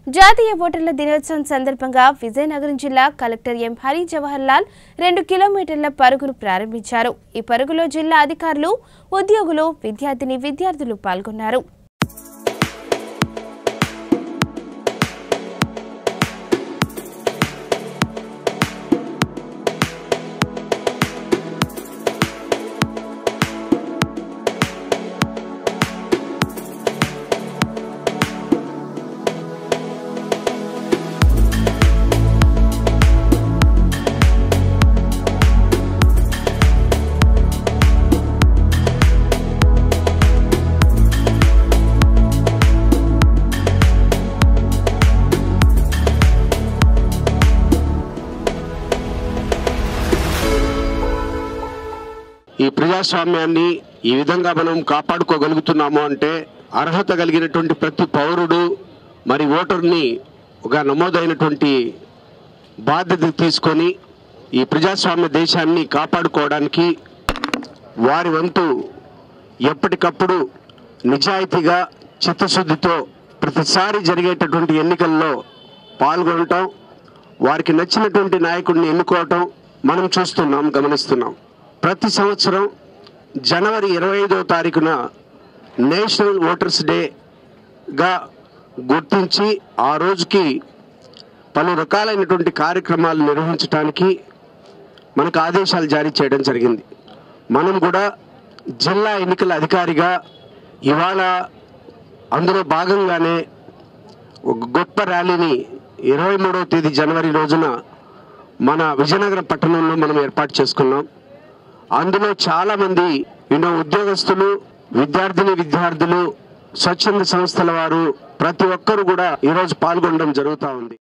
జాతీయ ఓటర్ల దినోత్సవం సందర్భంగా విజయనగరం జిల్లా కలెక్టర్ ఎం హరి జవహర్ లాల్ రెండు కిలోమీటర్ల పరుగును ప్రారంభించారు ఈ పరుగులో జిల్లా అధికారులు ఉద్యోగులు విద్యార్థిని విద్యార్థులు పాల్గొన్నారు ఈ ప్రజాస్వామ్యాన్ని ఈ విధంగా మనం కాపాడుకోగలుగుతున్నాము అంటే అర్హత కలిగినటువంటి ప్రతి పౌరుడు మరి ఓటర్ని ఒక నమోదైనటువంటి బాధ్యత తీసుకొని ఈ ప్రజాస్వామ్య దేశాన్ని కాపాడుకోవడానికి వారి వంతు ఎప్పటికప్పుడు నిజాయితీగా చిత్తశుద్ధితో ప్రతిసారి జరిగేటటువంటి ఎన్నికల్లో పాల్గొనటం వారికి నచ్చినటువంటి నాయకుడిని ఎన్నుకోవటం మనం చూస్తున్నాం గమనిస్తున్నాం ప్రతి సంవత్సరం జనవరి ఇరవై ఐదో తారీఖున నేషనల్ ఓటర్స్ డేగా గుర్తించి ఆ రోజుకి పలు రకాలైనటువంటి కార్యక్రమాలు నిర్వహించడానికి మనకు ఆదేశాలు జారీ చేయడం జరిగింది మనం కూడా జిల్లా ఎన్నికల అధికారిగా ఇవాళ అందులో భాగంగానే ఒక గొప్ప ర్యాలీని ఇరవై మూడవ తేదీ జనవరి రోజున మన విజయనగరం పట్టణంలో మనం ఏర్పాటు చేసుకున్నాం అందులో చాలా మంది ఎన్నో ఉద్యోగస్తులు విద్యార్థిని విద్యార్థులు స్వచ్ఛంద సంస్థల వారు ప్రతి ఒక్కరు కూడా ఈరోజు పాల్గొనడం జరుగుతూ ఉంది